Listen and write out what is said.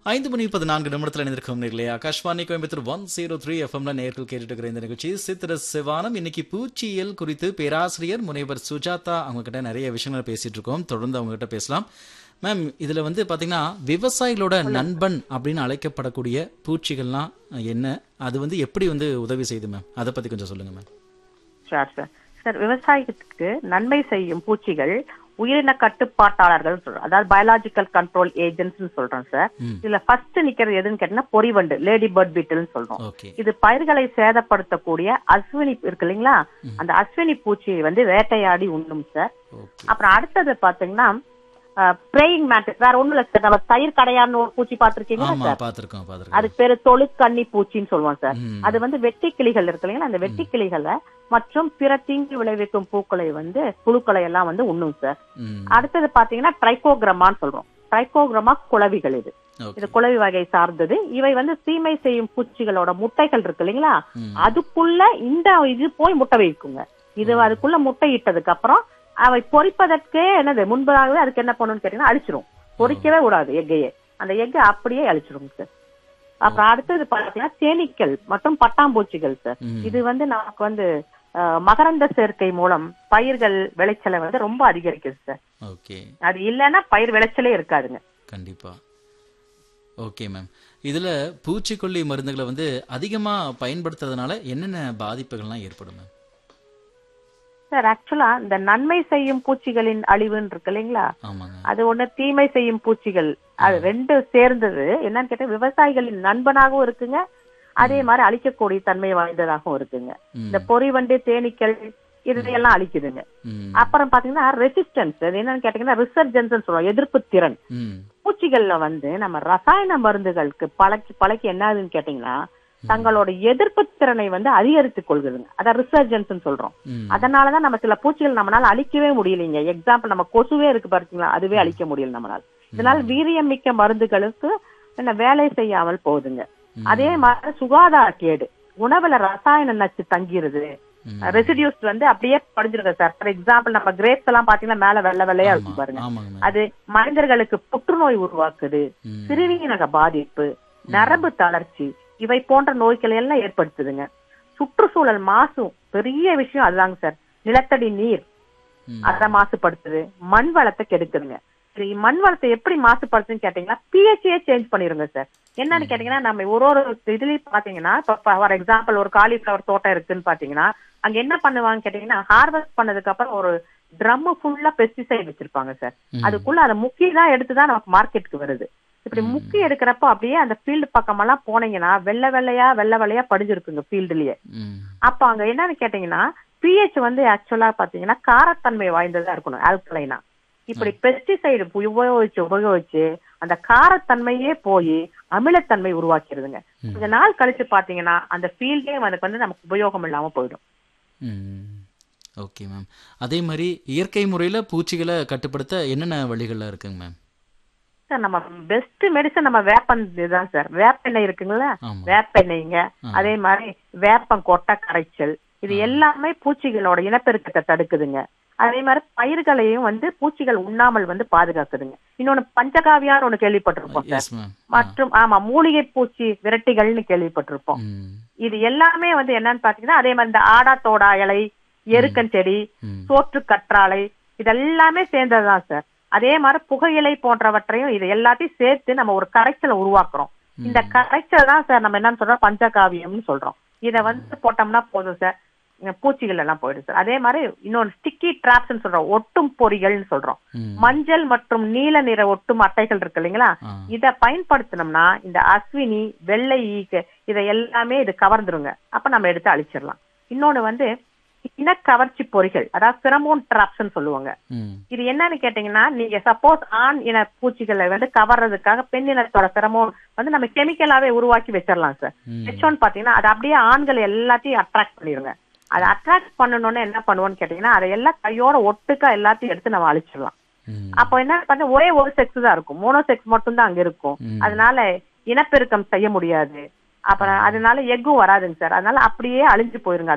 ஐந்து மணி பதினான்கு நிமிடத்தில் இணைந்திருக்கும் நேர்களே Akashvani Coimbatore one zero three எஃப்எம்ல நேர்கள் கேட்டுட்டு இருக்கிற இந்த நிகழ்ச்சி சித்திர சிவானம் இன்னைக்கு பூச்சியியல் குறித்து பேராசிரியர் முனைவர் சுஜாதா அவங்க கிட்ட நிறைய விஷயங்களை பேசிட்டு இருக்கோம் தொடர்ந்து அவங்க கிட்ட பேசலாம் மேம் இதுல வந்து பாத்தீங்கன்னா விவசாயிகளோட நண்பன் அப்படின்னு அழைக்கப்படக்கூடிய பூச்சிகள்லாம் என்ன அது வந்து எப்படி வந்து உதவி செய்யுது மேம் அதை பத்தி கொஞ்சம் சொல்லுங்க மேம் சார் சார் சார் விவசாயத்துக்கு நன்மை செய்யும் பூச்சிகள் உயிரின கட்டுப்பாட்டாளர்கள் சொல்றோம் அதாவது பயாலஜிக்கல் கண்ட்ரோல் ஏஜென்ட்ஸ் சொல்றோம் சார் ம். இதுல ஃபர்ஸ்ட் நிக்கிறது எதுன்னு கேட்டீங்கன்னா பொறிவண்டு லேடி பேர்ட் பீட்டில்னு சொல்றோம் ஓகே இது பயிர்களை சேதப்படுத்தக்கூடிய அஸ்வினி இருக்கு இல்லைங்களா அந்த அஸ்வினி பூச்சியை வந்து வேட்டையாடி உண்ணும் சார் ஓகே அப்புறம் அடுத்தது பாத்தீங்கன்னா பிரேயிங் மேட்டர் வேற ஒண்ணும் இல்ல சார் நம்ம தயிர் கடையான்னு ஒரு பூச்சி பாத்திருக்கீங்களா ஆமா சார் பாத்திருக்கோம் பாத்திருக்கோம் அதுக்கு பேரு தொழுக்கண்ணி பூச்சின்னு சொல்லுவோம் சார் ம். அது வந்து வெட்டி கிளிகள் இருக்கு இல்லைங்களா அந்த வெட்டி கிளிகளை மற்றும் பிற தீங்கு விளைவிக்கும் பூக்களை வந்து புழுக்களை எல்லாம் வந்து உண்ணும் சார் ம். அடுத்தது பாத்தீங்கன்னா ட்ரைகோகிரமான்னு சொல்றோம் ட்ரைகோகிரமா குளவிகள் இது ஓகே இது குளவி வகை சார்ந்தது இவை வந்து தீமை செய்யும் பூச்சிகளோட முட்டைகள் இருக்கு இல்லைங்களா ம். அதுக்குள்ள இந்த இது போய் முட்டை வைக்குங்க இது அதுக்குள்ள முட்டை இட்டதுக்கு அப்புறம் அவை பொறிப்பதற்கே என்னது முன்பதாகவே அதுக்கு என்ன பண்ணுன்னு கேட்டீங்கன்னா அழிச்சிரும் பொறிக்கவே விடாது எக்கையே அந்த எக்கை அப்படியே அழிச்சிரும் சார் அப்புறம் அடுத்தது பாத்தீங்கன்னா தேனீக்கள் மற்றும் பட்டாம்பூச்சிகள் சார் ம். இது வந்து நமக்கு வந்து அஹ், மகரந்த சேர்க்கை மூலம் பயிர்கள் விளைச்சலை வந்து ரொம்ப அதிகரிக்குது சார் ஓகே அது இல்லைன்னா பயிர் விளைச்சலே இருக்காதுங்க கண்டிப்பா ஓகே மேம் இதுல பூச்சிக்கொல்லி மருந்துகளை வந்து அதிகமா பயன்படுத்துறதுனால என்னென்ன பாதிப்புகள்லாம் ஏற்படும் மேம் சார் ஆக்சுவலா இந்த நன்மை செய்யும் பூச்சிகளின் அழிவுன்னு இருக்கு இல்லைங்களா ஆமாங்க அது ஒண்ணு தீமை செய்யும் பூச்சிகள் அது ரெண்டு சேர்ந்தது என்னன்னு கேட்டா விவசாயிகளின் நண்பனாகவும் இருக்குங்க அதே மாதிரி அழிக்கக்கூடிய தன்மை வாய்ந்ததாகவும் இருக்குங்க ம். இந்த பொறிவண்டு தேனீக்கள் இதையெல்லாம் அழிக்குதுங்க ம். அப்புறம் பாத்தீங்கன்னா ரெசிஸ்டன்ஸ் அது என்னன்னு கேட்டீங்கன்னா ரிசர்ஜன்ஸ் சொல்லுவோம் எதிர்ப்பு திறன் ம். பூச்சிகள்ல வந்து நம்ம ரசாயன மருந்துகளுக்கு பழக்கி பழக்கி என்ன ஆகுதுன்னு கேட்டீங்கன்னா தங்களோட எதிர்ப்பு திறனை வந்து அதிகரித்துக் கொள்குதுங்க அதான் ரிசர்ஜன்ஸ் சொல்றோம் ம். அதனாலதான் நம்ம சில பூச்சிகள் நம்மளால அழிக்கவே முடியலைங்க எக்ஸாம்பிள் நம்ம கொசுவே இருக்கு பாத்தீங்களா அதுவே அழிக்க முடியல நம்மளால இதனால வீரியம் மிக்க மருந்துகளுக்கு என்ன வேலை செய்யாமல் போகுதுங்க ம். அதே மாதிரி சுகாதார கேடு உணவுல ரசாயன நச்சு தங்கிருது ம். ரெசிடியூஸ் வந்து அப்படியே படிஞ்சிருக்கு சார் ஃபார் எக்ஸாம்பிள் நம்ம கிரேப்ஸ் எல்லாம் பாத்தீங்கன்னா மேல வெள்ளை வெள்ளையா ஆமா, இருக்கும் பாருங்க ஆமாங்க மேம் அது மனிதர்களுக்கு புற்றுநோய் உருவாக்குது ம். சிறுநீரக பாதிப்பு நரம்பு தளர்ச்சி இவை போன்ற நோய்களை எல்லாம் ஏற்படுத்துதுங்க சுற்றுச்சூழல் மாசும் பெரிய விஷயம் அதுதாங்க சார் நிலத்தடி நீர் ம். அதை மாசுபடுத்துது மண் வளத்தை கெடுக்குதுங்க சரி மண் வளத்தை எப்படி மாசுபடுத்துன்னு கேட்டீங்கன்னா பிஹெச்ஏ சேஞ்ச் பண்ணிருங்க சார் என்னன்னு கேட்டீங்கன்னா நம்ம ஒரு ஒரு இதுலயும் பாத்தீங்கன்னா ஃபார் எக்ஸாம்பிள் ஒரு காலிஃபிளவர் தோட்டம் இருக்குன்னு பாத்தீங்கன்னா அங்க என்ன பண்ணுவாங்கன்னு கேட்டீங்கன்னா ஹார்வெஸ்ட் பண்ணதுக்கு அப்புறம் ஒரு ட்ரம் ஃபுல்லா பெஸ்டிசைட் வச்சிருப்பாங்க சார் ம். அதுக்குள்ள அதை முக்கி தான் எடுத்துதான் நமக்கு மார்க்கெட்டுக்கு வருது இப்படி முக்கி எடுக்கிறப்போ அப்படியே அந்த ஃபீல்டு பக்கமெல்லாம் போனீங்கன்னா வெள்ளை வெள்ளையா வெள்ளை வெள்ளையா படிஞ்சிருக்குங்க ஃபீல்டுலயே ம். அப்ப அங்க என்னன்னு கேட்டீங்கன்னா பிஹெச் வந்து ஆக்சுவலா பாத்தீங்கன்னா காரத்தன்மை வாய்ந்ததா இருக்கணும் ஆல்கலைனா இப்படி பெஸ்டிசைடு உபயோகிச்சு உபயோகிச்சு அந்த காரத்தன்மையே போய் அமிலத்தன்மை உருவாக்கிடுதுங்க ம். கொஞ்ச நாள் கழிச்சு பாத்தீங்கன்னா அந்த ஃபீல்டே வந்து வந்து நமக்கு உபயோகம் இல்லாம போயிடும் ம். ஓகே மேம் அதே மாதிரி இயற்கை முறையில பூச்சிகளை கட்டுப்படுத்த என்னென்ன வழிகள்லாம் இருக்குங்க மேம் சார் நம்ம பெஸ்ட் மெடிசன் நம்ம வேப்பன் இதுதான் சார் வேப்பெண்ணெய் இருக்குங்களா ஆமா வேப்பெண்ணெய்ங்க ஆ. அதே மாதிரி வேப்பம் கொட்டை கரைச்சல் இது எல்லாமே பூச்சிகளோட இனப்பெருக்கத்தை தடுக்குதுங்க அதே மாதிரி பயிர்களையும் வந்து பூச்சிகள் உண்ணாமல் வந்து பாதுகாக்குதுங்க இன்னொன்னு பஞ்சகாவியான்னு ஒண்ணு கேள்விப்பட்டிருப்போம் சார் எஸ் மேம் மற்றும் ஆமா மூலிகை பூச்சி விரட்டிகள்னு கேள்விப்பட்டிருப்போம் ம். இது எல்லாமே வந்து என்னன்னு பாத்தீங்கன்னா அதே மாதிரி இந்த ஆடா தோடா இலை எருக்கன் செடி ம். சோற்று கற்றாழை இதெல்லாமே சேர்ந்ததுதான் சார் அதே மாதிரி புகையிலை போன்றவற்றையும் இது எல்லாத்தையும் சேர்த்து நம்ம ஒரு கரைச்சலை உருவாக்குறோம் இந்த கரைச்சல் தான் சார் நம்ம என்னன்னு சொல்றோம் பஞ்சகாவியம்னு சொல்றோம் இத வந்து போட்டோம்னா போதும் சார் இங்க பூச்சிகள் எல்லாம் போயிடும் சார் அதே மாதிரி இன்னொன்று ஸ்டிக்கி டிராப்ஸ்னு சொல்றோம் ஒட்டும் பொறிகள்னு சொல்றோம் ம். மஞ்சள் மற்றும் நீல நிற ஒட்டும் அட்டைகள் இருக்கு இல்லைங்களா ஆ. இத பயன்படுத்தினோம்னா இந்த அஸ்வினி வெள்ளை ஈக்கு இதை எல்லாமே இது கவர்ந்துருங்க அப்ப நம்ம எடுத்து அழிச்சிடலாம் இன்னொன்னு வந்து இனக்கவர்ச்சி பொறிகள் அதாவது பிறமோன் டிராப்ஸ்ன்னு சொல்லுவாங்க ம். இது என்னன்னு கேட்டீங்கன்னா நீங்க சப்போஸ் ஆண் இன பூச்சிகளை வந்து கவர்றதுக்காக பெண் இனத்தோட பிறமோன் வந்து நம்ம கெமிக்கலாவே உருவாக்கி வச்சிடலாம் சார் ம். வச்சோன்னு பாத்தீங்கன்னா அது அப்படியே ஆண்கள் எல்லாத்தையும் அட்ராக்ட் பண்ணிருங்க அதை அட்ராக்ட் பண்ணணும்னு என்ன பண்ணுவோம்னு கேட்டீங்கன்னா அதை எல்லாம் கையோட ஒட்டுக்கா எல்லாத்தையும் எடுத்து நம்ம அழிச்சிடலாம் ம். அப்போ என்ன பண்ண ஒரே ஒரு செக்ஸ் தான் இருக்கும் மோனோ செக்ஸ் மட்டும் தான் அங்க இருக்கும் ம். அதனால இனப்பெருக்கம் செய்ய முடியாது அப்புறம் அதனால எக்கும் வராதுங்க சார் அதனால அப்படியே அழிஞ்சு போயிருங்க